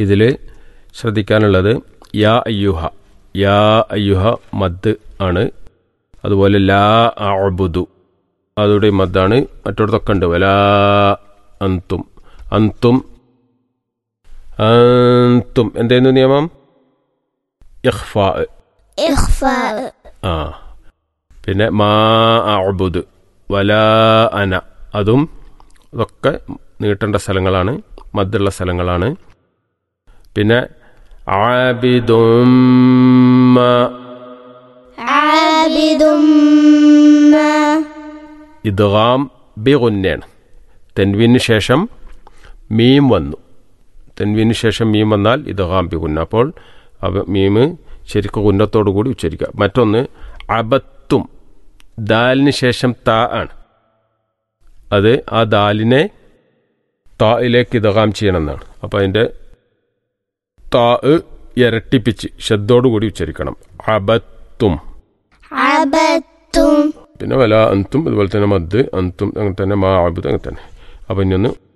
ഇതിൽ ശ്രദ്ധിക്കാനുള്ളത് യാ അയ്യുഹ യാ അയ്യുഹ മദ് ആണ് അതുപോലെ ലാ അബുദു അതുടെ മദ്ദാണ് മറ്റോടത്തൊക്കെ ഉണ്ട് വലാ അന്തും അന്തും അന്തും എന്തായിരുന്നു നിയമം ഇഖ്ഫാ إخفاء ആ പിന്നെ മാ അബുദ് വല അന അതും ഇതൊക്കെ നീട്ടേണ്ട സ്ഥലങ്ങളാണ് മദ്ദുള്ള സ്ഥലങ്ങളാണ് പിന്നെ ആബിദും عابد ما ഇദ്ഗാം ബി ഗുന്നയാണ് തെൻവീന് ശേഷം മീം വന്നു തെൻവീന് ശേഷം മീം വന്നാൽ ഇദ്ഗാം ബി ഗുന്ന അപ്പോൾ അവ മീം ശരിക്കും ഉന്നത്തോടു കൂടി ഉച്ചരിക്കുക മറ്റൊന്ന് അബത്തും ദാലിന് ശേഷം താ ആണ് അത് ആ ദാലിനെ തായിലേക്ക് ഇതകാം ചെയ്യണമെന്നാണ് അപ്പോൾ അതിൻ്റെ താ ഇരട്ടിപ്പിച്ച് ശബ്ദോടുകൂടി ഉച്ചരിക്കണം അബത്തും عبدتم പിന്നെ വല അന്തും അതുപോലെ തന്നെ മദ് അന്തും അങ്ങനെ തന്നെ മാ ആബുദ് അങ്ങനെ തന്നെ അപ്പം ഇനി ഒന്ന്